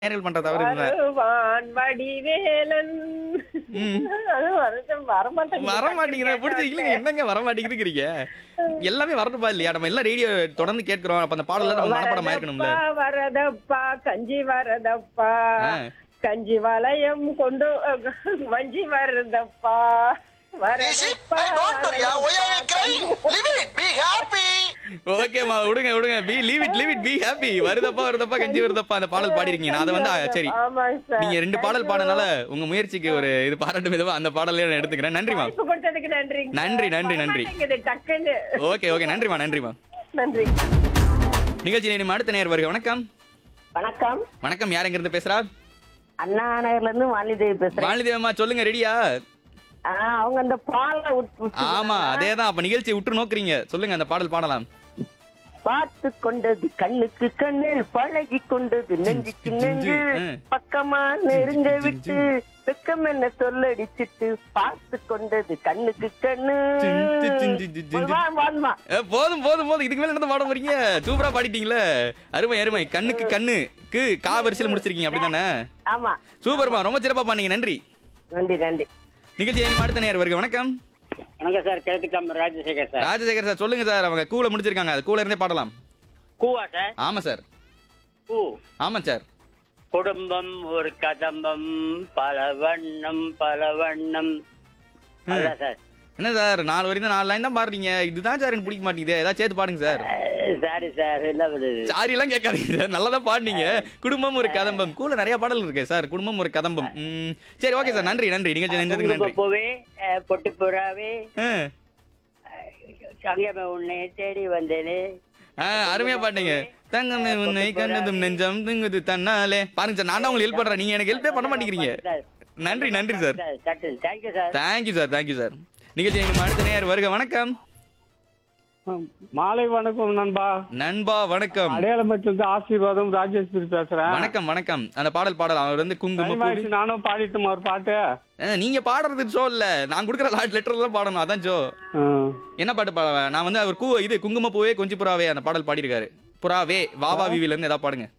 நேர்கள் பண்ற தவறு இதுதான் வருவான் வடிவேலன் ம். அது வருஷம் வரமாட்டேங்குது. வர மாட்டேங்கிற பிடிச்சி இல்லைங்க என்னங்க வர மாட்டேங்குதுங்கிறீங்க எல்லாமே வரணுமா இல்லையா நம்ம எல்லாம் ரேடியோ தொடர்ந்து கேட்கிறோம் அப்ப அந்த பாடலாம் நம்ம மனப்பாடம் ஆயிருக்கணும்ல வரதப்பா, வரதப்பா கஞ்சி வரதப்பா ஆ. கஞ்சி வளையம் கொண்டு அஹ், வஞ்சி வருதப்பா வரதப்பா, ஓகேமா விடுங்க விடுங்க be leave it leave it be happy வருதப்பா வருதப்பா கஞ்சி வருதப்பா அந்த பாடல் பாடிருக்கீங்க நான் அதை வந்து ஆ, சரி ஆமாங்க சார். நீங்க ரெண்டு பாடல் பாடினால உங்க முயற்சிக்கு ஒரு இது பாராட்டு விதமா அந்த பாடலே நான் எடுத்துக்கிறேன் நன்றிமா வாய்ப்பு கொடுத்ததுக்கு நன்றிங்க நன்றி, சார். நன்றி, நன்றி. வரமாட்டேங்குது டக்குன்னு ஓகே ஓகே நன்றிமா நன்றிமா நன்றி நிகழ்ச்சி நேரம் அடுத்த நேர் வருக வணக்கம் வணக்கம் வணக்கம் யார் எங்க இருந்து பேசுறா அண்ணா நகர்ல இருந்து வாலிதேவி பேசுறேன் மாலிதேவமா சொல்லுங்க ரெடியா ஆ, அவங்க அந்த பாலை விட்டு ஆமா அதேதான் அப்ப நிகழ்ச்சி விட்டு நோக்குறீங்க சொல்லுங்க அந்த பாடல் பாடலாம் பார்த்து கொண்டது கண்ணுக்கு கண்ணு பழகி கொண்டது நெஞ்சுக்கு நெஞ்சு ம். பக்கமா நெருங்க விட்டு வெக்கம் என்ன சொல்லடிச்சிட்டு பார்த்து கொண்டது கண்ணுக்கு கண்ணு வா, வாம்மா. ஏ, போதும் போதும் போதும் இதுக்கு மேல என்ன பாட போறீங்க சூப்பரா பாடிட்டீங்களே அருமை அருமை கண்ணுக்கு கண்ணு க்கு கா வரிசையில் முடிச்சிருக்கீங்க அப்படிதானே ஆமா சூப்பர்மா ரொம்ப சிறப்பா பண்ணீங்க நன்றி நன்றி நன்றி நிகழ்ச்சி நேரம் அடுத்த நேர் வருக வணக்கம் வணக்கம் சார் கேட்டுக்கலாம் ராஜசேகர் சார் ராஜசேகர் சார் சொல்லுங்க சார் அவங்க கூல முடிச்சிருக்காங்க அது கூல இருந்தே பாடலாம் கூவா சார் ஆமா சார் கூ ஆமா சார் குடும்பம் ஒரு கதம்பம் பல வண்ணம் பல வண்ணம் அதான் சார் என்ன சார் நாலு வரைக்கும் நாலு லைன் தான் பாடுறீங்க இதுதான் சார் எனக்கு பிடிக்க மாட்டேங்குது ஏதாவது சேர்த்து பாடுங்க சார் சாரி சார் என்ன பண்ணுது சாரி எல்லாம் கேட்காதீங்க சார் நல்லா தான் பாடுனீங்க குடும்பம் ஒரு கதம்பம் கூல நிறைய பாடல் இருக்கு சார் குடும்பம் ஒரு கதம்பம் ம், சரி ஓகே சார் நன்றி நன்றி நிகழ்ச்சி நன்றி நன்றி பூவே அஹ், பொட்டு புறாவே ஆ. அங்கே உன்னை தேடி வந்தேனே ஆ, அருமையா பாட்டீங்க தங்கமே உன்னை கண்டதும் நெஞ்சம் திங்குது தன்னாலே பாருங்க சார் நான் தான் உங்களுக்கு ஹெல்ப் பண்றேன் நீங்க எனக்கு ஹெல்ப்பே பண்ண மாட்டேங்கிறீங்க நன்றி நன்றி sir thank you sir thank you sir thank you sir நிகழ்ச்சி எங்க அடுத்த நேர் வருக வணக்கம் மாலை வணக்கம் நண்பா நண்பா வணக்கம் அடையாளமற்றிலிருந்து ஆசீர்வாதம் ராஜேஸ்வரி பேசுறேன் வணக்கம் வணக்கம் அந்த பாடல் பாடல் அவர் வந்து குங்கும டைம் பூ ஆயிடுச்சு, நானும் பாடிட்டுமா ஒரு பாட்டு ஆ, நீங்க பாடுறது ஷோ இல்ல நான் கொடுக்குற லெட்டர் தான் பாடணும் அதான் ஷோ ஆ. என்ன பாட்டு பாட நான் வந்து அவர் கூ இது குங்கும பூவே கொஞ்சி புறாவே அந்த பாடல் பாடியிருக்காரு புறாவே வாவா விவில இருந்து ஏதாவது பாடுங்க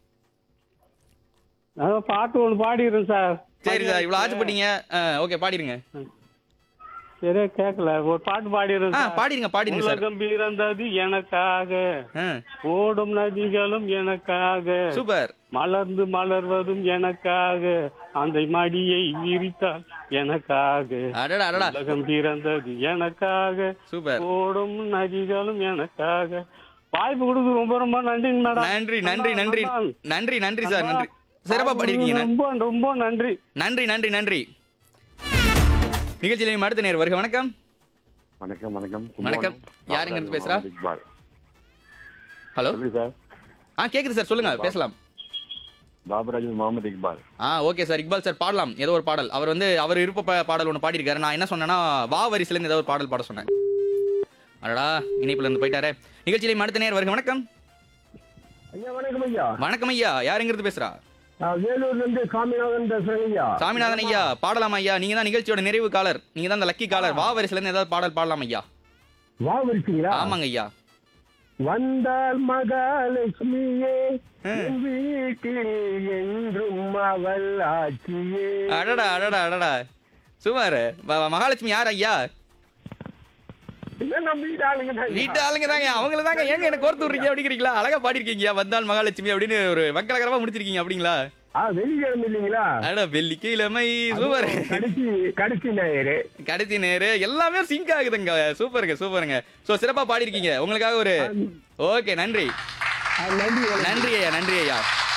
நான் பாட்டு ஒண்ணு பாடிடுறேன் சார் சரி சார் இவ்வளவு ஆச்சுப்பட்டீங்க ஓகே பாடிருங்க சரியா கேட்கல ஒரு பாட்டு பாடிடுறேன் ஆ சார் பாடிருங்க பாடிருங்க சார் உலகம் பிறந்தது எனக்காக ஆ, ஓடும் நதிகளும் எனக்காக சூப்பர் மலர்ந்து மலர்வதும் எனக்காக அந்த மடியை விரித்தால் எனக்காக அடடா அடடா உலகம் பிறந்தது எனக்காக சூப்பர் ஓடும் நதிகளும் எனக்காக வாய்ப்பு கொடுத்து ரொம்ப ரொம்ப நன்றிங்க மேடம் நன்றி நன்றி நன்றி நன்றி நன்றி சார் நன்றி சிறப்பா பாடிருக்கீங்க நன்றி. ரொம்ப ரொம்ப நன்றி நன்றி நன்றி நன்றி நிகழ்ச்சியில அடுத்த நேர் வருக வணக்கம் வணக்கம் வணக்கம் வணக்கம். யாருங்க இருந்து பேசுறா? இக்பால் ஹலோ சொல்லுங்க சார் ஆ கேக்குது சார் சொல்லுங்க பேசலாம் பாபராஜ் முகமது இக்பால் ஆ ஓகே சார் இக்பால் சார் பாடலாம் ஏதோ ஒரு பாடல் அவர் வந்து அவர் விருப்ப பா- பாடல் ஒன்று பாடியிருக்காரு நான் என்ன சொன்னேன்னா வா வரிசையில இருந்து ஏதோ ஒரு பாடல் பாட சொன்னேன் அடடா இணைப்புல இருந்து போயிட்டாரே நிகழ்ச்சியில அடுத்த நேர் வருக வணக்கம் ஐயா வணக்கம் ஐயா வணக்கம் ஐயா யார் எங்கிறது பேசுறா நான் வேலூர்ல இருந்து சாமிநாதன் பேசுறேன் ஐயா சாமிநாதன் ஐயா பாடலாம் ஐயா நீங்க தான் நிகழ்ச்சியோட நிறைவு காலர் நீங்க தான் அந்த லக்கி காலர் வா வரிசையில இருந்து ஏதாவது பாடல் பாடலாம் ஐயா வா இருக்கீங்களா ஆமாங்க ஐயா வந்தால் மகாலட்சுமியே என் வீட்டில் என்றும் அவள் ஆட்சியே அடடா அடடா அடடா சுமார் மகாலட்சுமி யார் ஐயா என்ன நம்ம வீட்டு ஆளுங்க தான் ஐயா. வீட்டு ஆளுங்க தாங்க அவங்கள தாங்க ஏங்க எனக்கு கோர்த்து விடுறீங்க அப்படிங்கிறீங்களா அழகா பாடிருக்கீங்க வந்தால் மகாலட்சுமி அப்படின்னு ஒரு வக்கரகரமா முடிச்சிருக்கீங்க அப்படிங்களா ஆ வெள்ளிக்கிழமை இல்லைங்களா அடா வெள்ளிக்கிழமை சூப்பர் கடைசி கடைசி ஞாயிறு கடைசி நேரு எல்லாமே சிங்க் ஆகுதுங்க சூப்பருங்க சூப்பருங்க சோ சிறப்பா பாடிருக்கீங்க உங்களுக்காக ஒரு ஓகே நன்றி ஆ, நன்றி வணக்கம். நன்றி ஐயா நன்றி ஐயா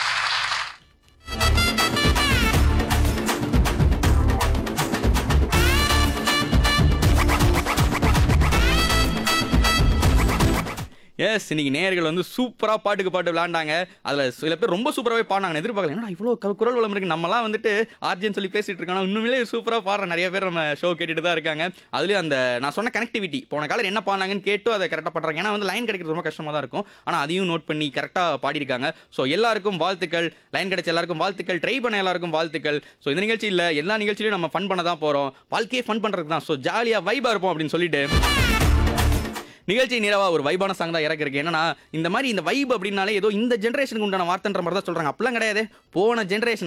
எஸ் இன்னைக்கு நேயர்கள் வந்து சூப்பரா பாட்டுக்கு பாட்டு விளையாண்டாங்க அதுல சில பேர் ரொம்ப சூப்பராகவே பாடினாங்க எதிர்பார்க்கல என்னடா இவ்வளோ கு- குரல் வளம் இருக்கு நம்மலாம் வந்துட்டு ஆர்ஜின்னு சொல்லி பேசிட்டு இருக்காங்க உண்மையிலே சூப்பரா பாடுற நிறைய பேர் நம்ம ஷோ கேட்டுட்டு தான் இருக்காங்க அதுலயும் அந்த நான் சொன்ன கனெக்டிவிட்டி போன காலர் என்ன பாடினாங்கன்னு கேட்டு அதை கரெக்டாக பண்றாங்க ஏன்னா வந்து லைன் கிடைக்கிறது ரொம்ப கஷ்டமா தான் இருக்கும் ஆனா அதையும் நோட் பண்ணி கரெக்டாக பாடியிருக்காங்க ஸோ எல்லாருக்கும் வாழ்த்துக்கள் லைன் கிடைச்ச எல்லாருக்கும் வாழ்த்துக்கள் ட்ரை பண்ண எல்லாருக்கும் வாழ்த்துக்கள் ஸோ இந்த நிகழ்ச்சி இல்ல எல்லா நிகழ்ச்சியிலும் நம்ம ஃபன் பண்ண தான் போறோம் வாழ்க்கையே ஃபன் பண்றது தான் ஸோ ஜாலியா வைபா இருப்போம் அப்படின்னு சொல்லிட்டு நிகழ்ச்சி நீரவா ஒரு வைபான சாங் தான் இறக்கிருக்கு என்னன்னா இந்த மாதிரி இந்த வைப் அப்படின்னாலே ஏதோ இந்த ஜென்ரேஷனுக்கு உண்டான வார்த்தைன்ற மாதிரி தான் சொல்றாங்க அப்படிலாம் கிடையாது போன ஜென்ரேஷன்